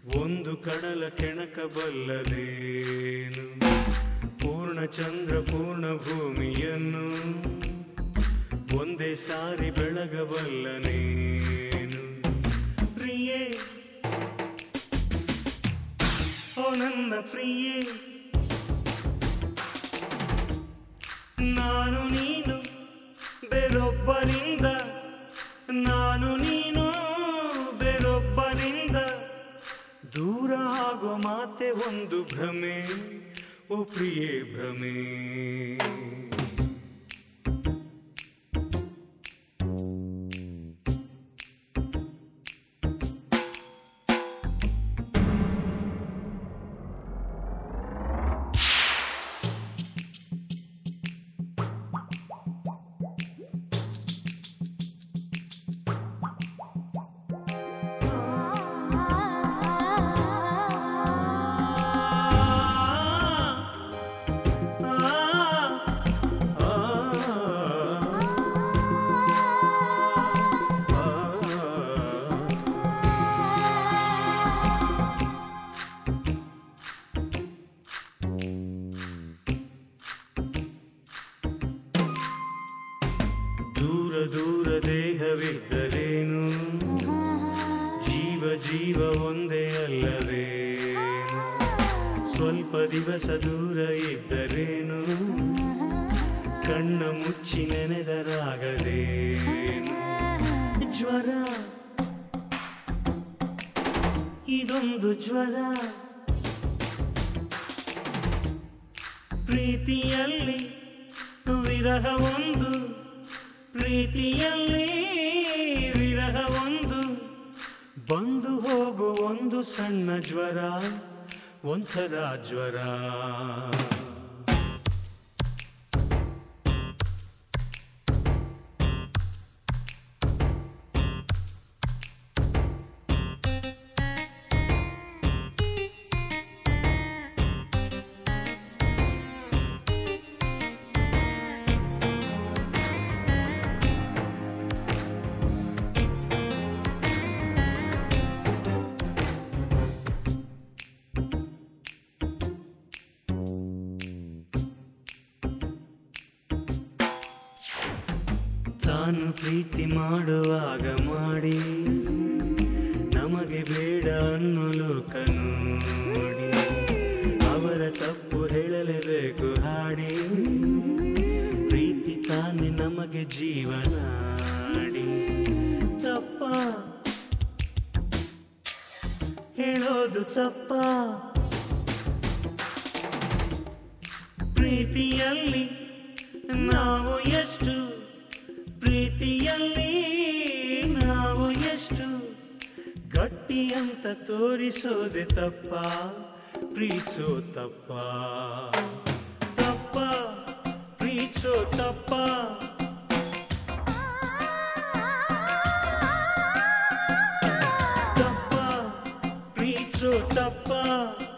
ಒಂದು ಕಡಲ ಕೆಣಕ ಬಲ್ಲದೇನು ಪೂರ್ಣ ಚಂದ್ರ ಪೂರ್ಣ ಭೂಮಿಯನ್ನು ಒಂದೇ ಸಾರಿ ಬೆಳಗಬಲ್ಲನೇನು ಪ್ರಿಯೇ ಓ ನನ್ನ ಪ್ರಿಯೇ ನಾನು ನೀನು ಬೇರೊಬ್ಬರಿಂದ ನಾನು ನೀನು ಬೇರೊಬ್ಬರಿಂದ ದೂರ ಆಗೋ ಮಾತೆ ಒಂದು ಭ್ರಮೆ ಓ ಪ್ರಿಯೇ ಭ್ರಮೆ ದೂರ ದೂರ ದೇಹವಿದ್ದರೇನು ಜೀವ ಜೀವ ಒಂದೇ ಅಲ್ಲವೇನು ಸ್ವಲ್ಪ ದಿವಸ ದೂರ ಇದ್ದರೇನು ಕಣ್ಣ ಮುಚ್ಚಿ ನೆನೆದರಾಗದೇನು ಜ್ವರ ಇದೊಂದು ಜ್ವರ ಪ್ರೀತಿಯಲ್ಲಿ ವಿರಹ ಒಂದು ಪ್ರೀತಿಯಲ್ಲಿ ವಿರಹ ಒಂದು ಬಂದು ಹೋಗು ಒಂದು ಸಣ್ಣ ಜ್ವರ ಒಂಥರ ಜ್ವರ ತಾನು ಪ್ರೀತಿ ಮಾಡುವಾಗ ಮಾಡಿ ನಮಗೆ ಬೇಡ ಅನ್ನೋ ಲೋಕ ನೋಡಿ ಅವರ ತಪ್ಪು ಹೇಳಲೇಬೇಕು ಹಾಡಿ ಪ್ರೀತಿ ತಾನೇ ನಮಗೆ ಜೀವನಾಡಿ ತಪ್ಪ ಹೇಳೋದು ತಪ್ಪ ಪ್ರೀತಿಯಲ್ಲಿ ನಾವು ಎಷ್ಟು ಪ್ರೀತಿಯಲ್ಲಿ ನಾವು ಎಷ್ಟು ಗಟ್ಟಿ ಅಂತ ತೋರಿಸೋದೆ ತಪ್ಪ ಪ್ರೀತಿಸೋ ತಪ್ಪ ತಪ್ಪ ಪ್ರೀತಿಸೋ ತಪ್ಪ ತಪ್ಪ ಪ್ರೀತಿಸೋ ತಪ್ಪ